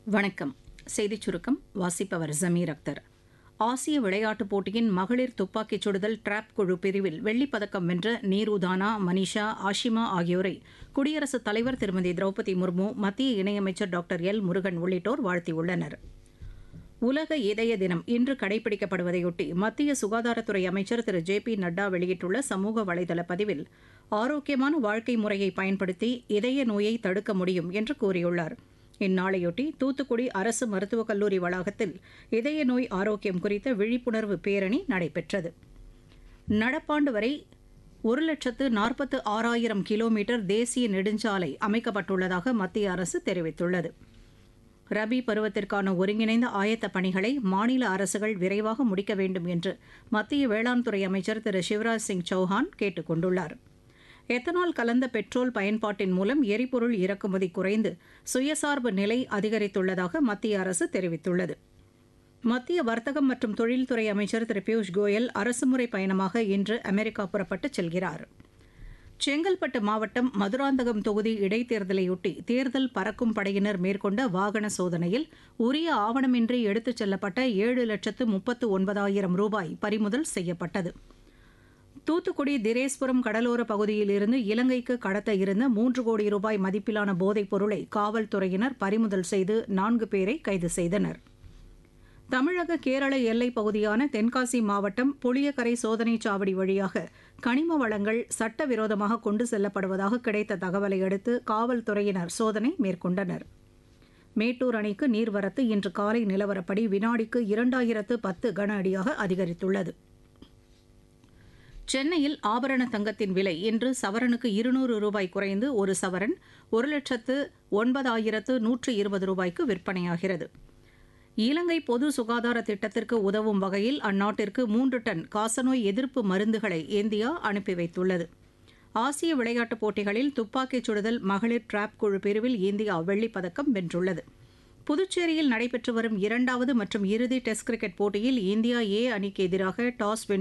வணக்கம் செய்திச் சுருக்கம் வாசிப்பவர் ஜமீர் அக்தர் ஆசிய விளையாட்டுப் போட்டியின் மகளிர் துப்பாக்கிச் சுடுதல் டிராப் குழு பிரிவில் வெள்ளிப் பதக்கம் வென்ற நீருதானா மனிஷா ஆஷிமா ஆகியோரை குடியரசுத் தலைவர் திருமதி திரௌபதி முர்மு மத்திய இணையமைச்சர் டாக்டர் எல் முருகன் உள்ளிட்டோர் வாழ்த்தியுள்ளனர் உலக இதய தினம் இன்று கடைபிடிக்கப்படுவதையொட்டி மத்திய சுகாதாரத்துறை அமைச்சர் திரு ஜே பி நட்டா வெளியிட்டுள்ள சமூக வலைதள பதிவில் ஆரோக்கியமான வாழ்க்கை முறையை பயன்படுத்தி இதய நோயை தடுக்க முடியும் என்று கூறியுள்ளார் இந்நாளையொட்டி தூத்துக்குடி அரசு மருத்துவக் கல்லூரி வளாகத்தில் இதய நோய் ஆரோக்கியம் குறித்த விழிப்புணர்வு பேரணி நடைபெற்றது நடப்பாண்டு வரை ஒரு லட்சத்து நாற்பத்து ஆறாயிரம் கிலோமீட்டர் தேசிய நெடுஞ்சாலை அமைக்கப்பட்டுள்ளதாக மத்திய அரசு தெரிவித்துள்ளது ரபி பருவத்திற்கான ஒருங்கிணைந்த ஆயத்த பணிகளை மாநில அரசுகள் விரைவாக முடிக்க வேண்டும் என்று மத்திய வேளாண் துறை அமைச்சர் திரு சிவராஜ் சிங் சௌஹான் கேட்டுக் கொண்டுள்ளார் எத்தனால் கலந்த பெட்ரோல் பயன்பாட்டின் மூலம் எரிபொருள் இறக்குமதி குறைந்து சுயசார்பு நிலை அதிகரித்துள்ளதாக மத்திய அரசு தெரிவித்துள்ளது மத்திய வர்த்தகம் மற்றும் தொழில்துறை அமைச்சர் திரு பியூஷ் கோயல் அரசுமுறை பயணமாக இன்று அமெரிக்கா புறப்பட்டுச் செல்கிறார் செங்கல்பட்டு மாவட்டம் மதுராந்தகம் தொகுதி இடைத்தேர்தலையொட்டி தேர்தல் பறக்கும் படையினர் மேற்கொண்ட வாகன சோதனையில் உரிய ஆவணமின்றி எடுத்துச் செல்லப்பட்ட ஏழு லட்சத்து முப்பத்து ஒன்பதாயிரம் ரூபாய் பறிமுதல் செய்யப்பட்டது தூத்துக்குடி திரேஸ்புரம் கடலோர பகுதியிலிருந்து இலங்கைக்கு கடத்த இருந்த மூன்று கோடி ரூபாய் மதிப்பிலான போதைப் பொருளை காவல்துறையினர் பறிமுதல் செய்து நான்கு பேரை கைது செய்தனர் தமிழக கேரள எல்லைப் பகுதியான தென்காசி மாவட்டம் புளியக்கரை சோதனைச் சாவடி வழியாக கனிம வளங்கள் சட்டவிரோதமாக கொண்டு செல்லப்படுவதாக கிடைத்த தகவலை அடுத்து காவல்துறையினர் சோதனை மேற்கொண்டனர் மேட்டூர் அணைக்கு நீர்வரத்து இன்று காலை நிலவரப்படி வினாடிக்கு இரண்டாயிரத்து பத்து கன அடியாக அதிகரித்துள்ளது சென்னையில் ஆபரண தங்கத்தின் விலை இன்று சவரனுக்கு இருநூறு ரூபாய் குறைந்து ஒரு சவரன் ஒரு லட்சத்து ஒன்பதாயிரத்து நூற்று இருபது ரூபாய்க்கு விற்பனையாகிறது இலங்கை பொது சுகாதார திட்டத்திற்கு உதவும் வகையில் அந்நாட்டிற்கு மூன்று டன் காசநோய் எதிர்ப்பு மருந்துகளை இந்தியா அனுப்பி வைத்துள்ளது ஆசிய விளையாட்டுப் போட்டிகளில் துப்பாக்கிச் சுடுதல் மகளிர் டிராப் குழு பிரிவில் இந்தியா வெள்ளிப் பதக்கம் வென்றுள்ளது புதுச்சேரியில் நடைபெற்று வரும் இரண்டாவது மற்றும் இறுதி டெஸ்ட் கிரிக்கெட் போட்டியில் இந்தியா ஏ அணிக்கு எதிராக டாஸ் வென்று